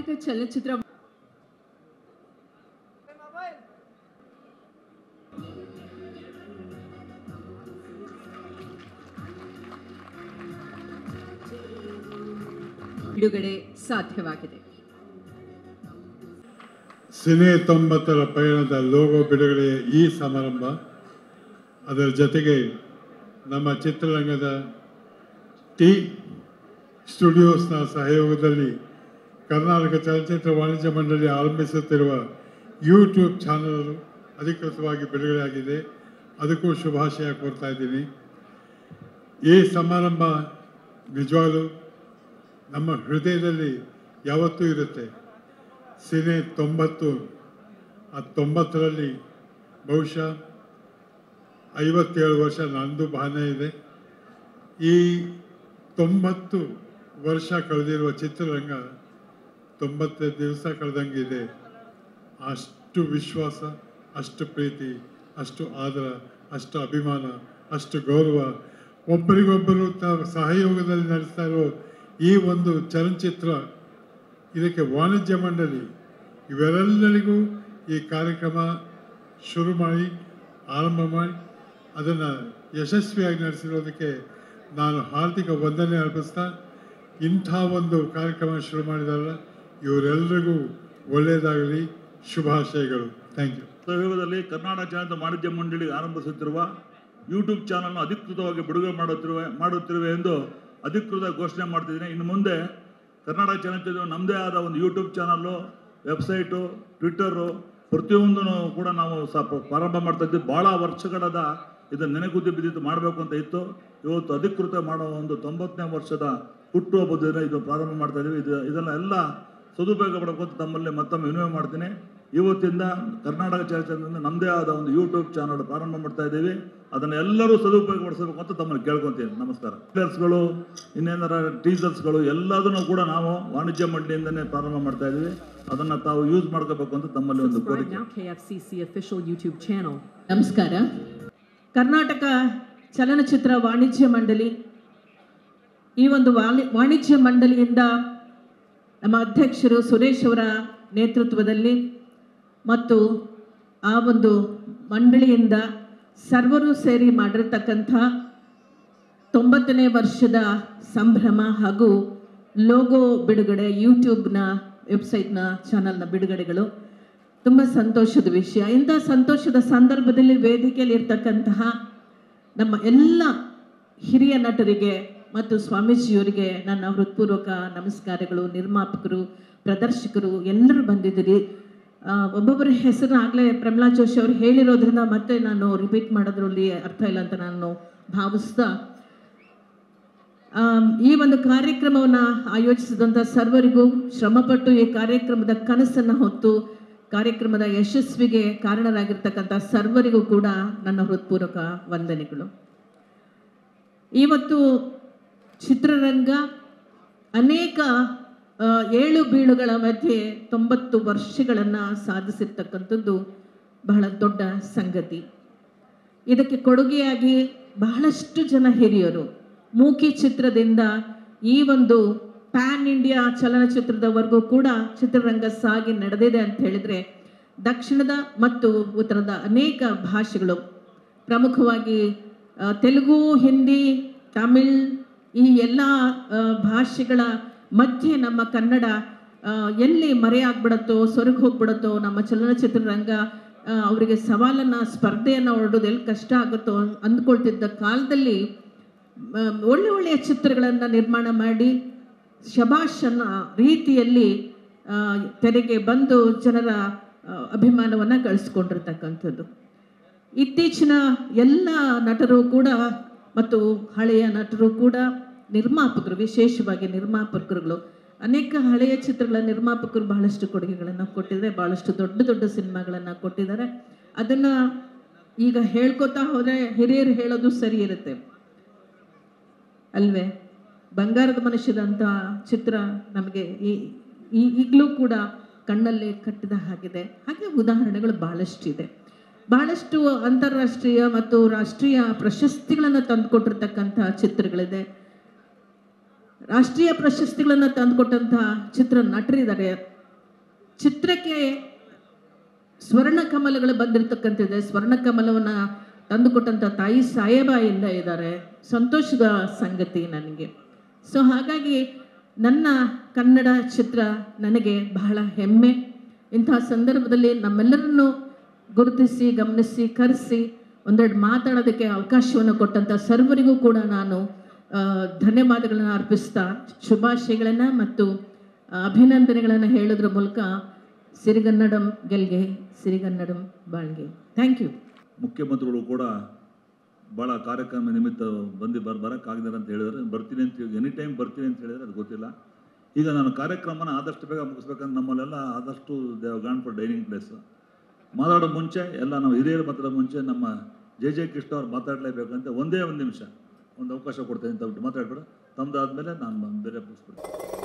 ಕರ್ನಾಟಕ ಚಲನಚಿತ್ರ ಬಿಡುಗಡೆ ಸಾಧ್ಯವಾಗಿದೆ ಸಿನೆ ತೊಂಬತ್ತರ ಪಯಣದ ಲೋಗೋ ಬಿಡುಗಡೆಯ ಈ ಸಮಾರಂಭ ಅದರ ಜೊತೆಗೆ ನಮ್ಮ ಚಿತ್ರರಂಗದ ಟಿ ಸ್ಟುಡಿಯೋಸ್ನ ಸಹಯೋಗದಲ್ಲಿ ಕರ್ನಾಟಕ ಚಲನಚಿತ್ರ ವಾಣಿಜ್ಯ ಮಂಡಳಿ ಆರಂಭಿಸುತ್ತಿರುವ ಯೂಟ್ಯೂಬ್ ಚಾನಲ್ ಅಧಿಕೃತವಾಗಿ ಬಿಡುಗಡೆಯಾಗಿದೆ ಅದಕ್ಕೂ ಶುಭಾಶಯ ಕೋರ್ತಾ ಇದ್ದೀನಿ ಈ ಸಮಾರಂಭ ನಿಜವಾಗಲೂ ನಮ್ಮ ಹೃದಯದಲ್ಲಿ ಯಾವತ್ತೂ ಇರುತ್ತೆ ಸಿನೆ ತೊಂಬತ್ತು ಆ ತೊಂಬತ್ತರಲ್ಲಿ ಬಹುಶಃ ಐವತ್ತೇಳು ವರ್ಷ ನಂದು ಬಾನೇ ಇದೆ ಈ ತೊಂಬತ್ತು ವರ್ಷ ಕಳೆದಿರುವ ಚಿತ್ರರಂಗ ತೊಂಬತ್ತೈದು ದಿವಸ ಕಳೆದಂಗಿದೆ ಅಷ್ಟು ವಿಶ್ವಾಸ ಅಷ್ಟು ಪ್ರೀತಿ ಅಷ್ಟು ಆದರ ಅಷ್ಟು ಅಭಿಮಾನ ಅಷ್ಟು ಗೌರವ ಒಬ್ಬರಿಗೊಬ್ಬರು ತ ಸಹಯೋಗದಲ್ಲಿ ನಡೆಸ್ತಾ ಇರೋ ಈ ಒಂದು ಚಲನಚಿತ್ರ ಇದಕ್ಕೆ ವಾಣಿಜ್ಯ ಮಂಡಳಿ ಇವೆಲ್ಲರಿಗೂ ಈ ಕಾರ್ಯಕ್ರಮ ಶುರು ಮಾಡಿ ಆರಂಭ ಮಾಡಿ ಅದನ್ನು ಯಶಸ್ವಿಯಾಗಿ ನಡೆಸಿರೋದಕ್ಕೆ ನಾನು ಹಾರ್ದಿಕ ವಂದನೆ ಅರ್ಪಿಸ್ತಾ ಇಂಥ ಒಂದು ಕಾರ್ಯಕ್ರಮ ಶುರು ಮಾಡಿದಾರಲ್ಲ ಇವರೆಲ್ಲರಿಗೂ ಒಳ್ಳೆಯದಾಗಲಿ ಶುಭಾಶಯಗಳು ಥ್ಯಾಂಕ್ ಯು ಸಹಯೋಗದಲ್ಲಿ ಕರ್ನಾಟಕ ಚಲನಚಿತ್ರ ವಾಣಿಜ್ಯ ಮಂಡಳಿ ಆರಂಭಿಸುತ್ತಿರುವ ಯೂಟ್ಯೂಬ್ ಚಾನಲ್ನ ಅಧಿಕೃತವಾಗಿ ಬಿಡುಗಡೆ ಮಾಡುತ್ತಿರುವೆ ಮಾಡುತ್ತಿರುವೆ ಎಂದು ಅಧಿಕೃತ ಘೋಷಣೆ ಮಾಡ್ತಿದ್ದೀನಿ ಇನ್ನು ಮುಂದೆ ಕರ್ನಾಟಕ ಚಲನಚಿತ್ರ ನಮ್ಮದೇ ಆದ ಒಂದು ಯೂಟ್ಯೂಬ್ ಚಾನಲ್ಲು ವೆಬ್ಸೈಟು ಟ್ವಿಟ್ಟರು ಪ್ರತಿಯೊಂದನ್ನು ಕೂಡ ನಾವು ಸ ಪ್ರಾರಂಭ ಮಾಡ್ತಾ ಇದ್ವಿ ಭಾಳ ವರ್ಷಗಳದ ಇದನ್ನು ನೆನೆಗುದ್ದಿ ಬಿದ್ದಿದ್ದು ಮಾಡಬೇಕು ಅಂತ ಇತ್ತು ಇವತ್ತು ಅಧಿಕೃತ ಮಾಡೋ ಒಂದು ತೊಂಬತ್ತನೇ ವರ್ಷದ ಹುಟ್ಟುಹಬ್ಬದ ಇದು ಪ್ರಾರಂಭ ಮಾಡ್ತಾ ಇದ್ದೀವಿ ಇದು ಇದನ್ನ ಎಲ್ಲ ಸದುಪಯೋಗ ಪಡಬೇಕು ಅಂತ ತಮ್ಮಲ್ಲಿ ಮತ್ತೊಮ್ಮೆ ವಿನಿಮಯ ಮಾಡ್ತೀನಿ ಇವತ್ತಿಂದ ಕರ್ನಾಟಕ ಚಲನಚಿತ್ರದಿಂದ ನಮ್ಮದೇ ಆದ ಒಂದು ಯೂಟ್ಯೂಬ್ ಚಾನಲ್ ಪ್ರಾರಂಭ ಮಾಡ್ತಾ ಇದ್ದೀವಿ ಅದನ್ನು ಎಲ್ಲರೂ ಸದುಪಯೋಗ ಪಡಿಸಬೇಕು ಅಂತ ತಮ್ಮಲ್ಲಿ ಕೇಳ್ಕೊತೀನಿ ನಮಸ್ಕಾರ ಟ್ರೇಲರ್ಸ್ಗಳು ಇನ್ನೇನಾರ ಟೀಸರ್ಸ್ಗಳು ಎಲ್ಲದನ್ನು ಕೂಡ ನಾವು ವಾಣಿಜ್ಯ ಮಂಡಳಿಯಿಂದನೇ ಪ್ರಾರಂಭ ಮಾಡ್ತಾ ಇದ್ದೀವಿ ಅದನ್ನು ತಾವು ಯೂಸ್ ಮಾಡ್ಕೋಬೇಕು ಅಂತ ತಮ್ಮಲ್ಲಿ ಒಂದು Subscribe ಕೋರಿಕೆ now KFCC official YouTube channel. ನಮಸ್ಕಾರ ಕರ್ನಾಟಕ ಚಲನಚಿತ್ರ ವಾಣಿಜ್ಯ ಮಂಡಳಿ ಈ ಒಂದು ವಾಣಿ ವಾಣಿಜ್ಯ ಮಂಡಳಿಯಿಂದ ನಮ್ಮ ಅಧ್ಯಕ್ಷರು ಸುರೇಶ್ ಅವರ ನೇತೃತ್ವದಲ್ಲಿ ಮತ್ತು ಆ ಒಂದು ಮಂಡಳಿಯಿಂದ ಸರ್ವರು ಸೇರಿ ಮಾಡಿರ್ತಕ್ಕಂಥ ತೊಂಬತ್ತನೇ ವರ್ಷದ ಸಂಭ್ರಮ ಹಾಗೂ ಲೋಗೋ ಬಿಡುಗಡೆ ಯೂಟ್ಯೂಬ್ನ ವೆಬ್ಸೈಟ್ನ ಚಾನಲ್ನ ಬಿಡುಗಡೆಗಳು ತುಂಬ ಸಂತೋಷದ ವಿಷಯ ಇಂಥ ಸಂತೋಷದ ಸಂದರ್ಭದಲ್ಲಿ ವೇದಿಕೆಯಲ್ಲಿ ಇರ್ತಕ್ಕಂತಹ ನಮ್ಮ ಎಲ್ಲ ಹಿರಿಯ ನಟರಿಗೆ ಮತ್ತು ಸ್ವಾಮೀಜಿಯವರಿಗೆ ನನ್ನ ಹೃತ್ಪೂರ್ವಕ ನಮಸ್ಕಾರಗಳು ನಿರ್ಮಾಪಕರು ಪ್ರದರ್ಶಕರು ಎಲ್ಲರೂ ಬಂದಿದ್ದೀರಿ ಆ, ಒಬ್ಬೊಬ್ಬರ ಹೆಸರು ಆಗಲೇ ಪ್ರಮಲಾ ಜೋಶಿ ಅವರು ಹೇಳಿರೋದ್ರಿಂದ ಮತ್ತೆ ನಾನು ರಿಪೀಟ್ ಮಾಡೋದ್ರಲ್ಲಿ ಅರ್ಥ ಇಲ್ಲ ಅಂತ ನಾನು ಭಾವಿಸ್ತಾ ಆಮ್, ಈ ಒಂದು ಕಾರ್ಯಕ್ರಮವನ್ನು ಆಯೋಜಿಸಿದಂಥ ಸರ್ವರಿಗೂ ಶ್ರಮಪಟ್ಟು ಈ ಕಾರ್ಯಕ್ರಮದ ಕನಸನ್ನು ಹೊತ್ತು ಕಾರ್ಯಕ್ರಮದ ಯಶಸ್ವಿಗೆ ಕಾರಣರಾಗಿರ್ತಕ್ಕಂಥ ಸರ್ವರಿಗೂ ಕೂಡ ನನ್ನ ಹೃತ್ಪೂರ್ವಕ ವಂದನೆಗಳು ಇವತ್ತು ಚಿತ್ರರಂಗ ಅನೇಕ ಆ, ಏಳು ಬೀಳುಗಳ ಮಧ್ಯೆ ತೊಂಬತ್ತು ವರ್ಷಗಳನ್ನು ಸಾಧಿಸಿರ್ತಕ್ಕಂಥದ್ದು ಬಹಳ ದೊಡ್ಡ ಸಂಗತಿ ಇದಕ್ಕೆ ಕೊಡುಗೆಯಾಗಿ ಬಹಳಷ್ಟು ಜನ ಹಿರಿಯರು ಮೂಕಿ ಚಿತ್ರದಿಂದ ಈ ಒಂದು ಪ್ಯಾನ್ ಇಂಡಿಯಾ ಚಲನಚಿತ್ರದವರೆಗೂ ಕೂಡ ಚಿತ್ರರಂಗ ಸಾಗಿ ನಡೆದಿದೆ ಅಂತ ಹೇಳಿದ್ರೆ ದಕ್ಷಿಣದ ಮತ್ತು ಉತ್ತರದ ಅನೇಕ ಭಾಷೆಗಳು ಪ್ರಮುಖವಾಗಿ ಆ, ತೆಲುಗು ಹಿಂದಿ ತಮಿಳ್ ಈ ಎಲ್ಲ ಆ, ಭಾಷೆಗಳ ಮಧ್ಯೆ ನಮ್ಮ ಕನ್ನಡ ಆ, ಎಲ್ಲಿ ಮರೆಯಾಗ್ಬಿಡತ್ತೋ ಸೊರಗಿ ಹೋಗ್ಬಿಡತ್ತೋ ನಮ್ಮ ಚಲನಚಿತ್ರರಂಗ ಆ, ಅವರಿಗೆ ಸವಾಲನ್ನು ಸ್ಪರ್ಧೆಯನ್ನು ಹೊರಡೋದು ಎಲ್ಲಿ ಕಷ್ಟ ಆಗುತ್ತೋ ಅಂದ್ಕೊಳ್ತಿದ್ದ ಕಾಲದಲ್ಲಿ ಆ, ಒಳ್ಳೆ ಒಳ್ಳೆಯ ಚಿತ್ರಗಳನ್ನು ನಿರ್ಮಾಣ ಮಾಡಿ ಶಬಾಷ್ ಅನ್ನೋ ರೀತಿಯಲ್ಲಿ ಆ, ತೆರೆಗೆ ಬಂದು ಜನರ ಆ, ಅಭಿಮಾನವನ್ನು ಗಳಿಸ್ಕೊಂಡಿರ್ತಕ್ಕಂಥದ್ದು ಇತ್ತೀಚಿನ ಎಲ್ಲ ನಟರು ಕೂಡ ಮತ್ತು ಹಳೆಯ ನಟರು ಕೂಡ ನಿರ್ಮಾಪಕರು ವಿಶೇಷವಾಗಿ ನಿರ್ಮಾಪಕರುಗಳು ಅನೇಕ ಹಳೆಯ ಚಿತ್ರಗಳ ನಿರ್ಮಾಪಕರು ಬಹಳಷ್ಟು ಕೊಡುಗೆಗಳನ್ನು ಕೊಟ್ಟಿದ್ದಾರೆ ಬಹಳಷ್ಟು ದೊಡ್ಡ ದೊಡ್ಡ ಸಿನಿಮಾಗಳನ್ನು ಕೊಟ್ಟಿದ್ದಾರೆ ಅದನ್ನು ಈಗ ಹೇಳ್ಕೊತಾ ಹೋದರೆ ಹಿರಿಯರು ಹೇಳೋದು ಸರಿ ಇರುತ್ತೆ ಅಲ್ವೇ ಬಂಗಾರದ ಮನುಷ್ಯದಂಥ ಚಿತ್ರ ನಮಗೆ ಈ ಈ- ಈಗಲೂ ಕೂಡ ಕಣ್ಣಲ್ಲಿ ಕಟ್ಟಿದ ಹಾಗಿದೆ ಹಾಗೆ ಉದಾಹರಣೆಗಳು ಬಹಳಷ್ಟಿದೆ ಬಹಳಷ್ಟು ಅಂತಾರಾಷ್ಟ್ರೀಯ ಮತ್ತು ರಾಷ್ಟ್ರೀಯ ಪ್ರಶಸ್ತಿಗಳನ್ನು ತಂದುಕೊಟ್ಟಿರ್ತಕ್ಕಂಥ ಚಿತ್ರಗಳಿದೆ ರಾಷ್ಟ್ರೀಯ ಪ್ರಶಸ್ತಿಗಳನ್ನು ತಂದುಕೊಟ್ಟಂತಹ ಚಿತ್ರ ನಟರಿದ್ದಾರೆ ಚಿತ್ರಕ್ಕೆ ಸ್ವರ್ಣ ಕಮಲಗಳು ಬಂದಿರತಕ್ಕಂಥದ್ದೆ ಸ್ವರ್ಣ ಕಮಲವನ್ನು ತಂದುಕೊಟ್ಟಂಥ ತಾಯಿ ಸಾಹೇಬಾಯಿಂದ ಇದ್ದಾರೆ ಸಂತೋಷದ ಸಂಗತಿ ನನಗೆ ಸೊ ಹಾಗಾಗಿ ನನ್ನ ಕನ್ನಡ ಚಿತ್ರ ನನಗೆ ಬಹಳ ಹೆಮ್ಮೆ ಇಂತಹ ಸಂದರ್ಭದಲ್ಲಿ ನಮ್ಮೆಲ್ಲರನ್ನು ಗುರುತಿಸಿ ಗಮನಿಸಿ ಕರೆಸಿ ಒಂದೆರಡು ಮಾತಾಡೋದಕ್ಕೆ ಅವಕಾಶವನ್ನು ಕೊಟ್ಟಂಥ ಸರ್ವರಿಗೂ ಕೂಡ ನಾನು ಆ, ಧನ್ಯವಾದಗಳನ್ನು ಅರ್ಪಿಸ್ತಾ ಶುಭಾಶಯಗಳನ್ನು ಮತ್ತು ಆ, ಅಭಿನಂದನೆಗಳನ್ನು ಹೇಳೋದ್ರ ಮೂಲಕ ಸಿರಿಗನ್ನಡಂ ಗೆಲ್ಗೆ ಸಿರಿಗನ್ನಡಂ ಬಾಳ್ಗೆ ಥ್ಯಾಂಕ್ ಯು ಮುಖ್ಯಮಂತ್ರಿಗಳು ಕೂಡ ಭಾಳ ಕಾರ್ಯಕ್ರಮ ನಿಮಿತ್ತ ಬಂದು ಬರ್ ಬರೋಕ್ಕಾಗದಿಲ್ಲ ಅಂತ ಹೇಳಿದ್ರೆ ಬರ್ತೀನಿ ಅಂತ ಎನಿ ಟೈಮ್ ಬರ್ತೀನಿ ಅಂತ ಹೇಳಿದ್ರೆ ಅದು ಗೊತ್ತಿಲ್ಲ ಈಗ ನಾನು ಕಾರ್ಯಕ್ರಮನ ಆದಷ್ಟು ಬೇಗ ಮುಗಿಸ್ಬೇಕಂದ್ರೆ ನಮ್ಮಲ್ಲೆಲ್ಲ ಆದಷ್ಟು ದೇವ್ ಗಾನ್ ಫಾರ್ ಡೈನಿಂಗ್ ಪ್ಲೇಸ್ ಮಾತಾಡೋ ಮುಂಚೆ ಎಲ್ಲ ನಾವು ಹಿರಿಯರು ಮಾತಾಡೋ ಮುಂಚೆ ನಮ್ಮ ಜೆ ಜೆ ಕೃಷ್ಣ ಅವ್ರು ಮಾತಾಡಲೇಬೇಕಂತ ಒಂದೇ ಒಂದು ನಿಮಿಷ ಒಂದು ಅವಕಾಶ ಕೊಡ್ತೇನೆ ಅಂತ ಬಿಟ್ಟು ಮಾತಾಡ್ಬಿಡು ತಮ್ಮದಾದ್ಮೇಲೆ ನಾನು ಬೇರೆ ಮುಗಿಸ್ಬಿಡ್ತೀನಿ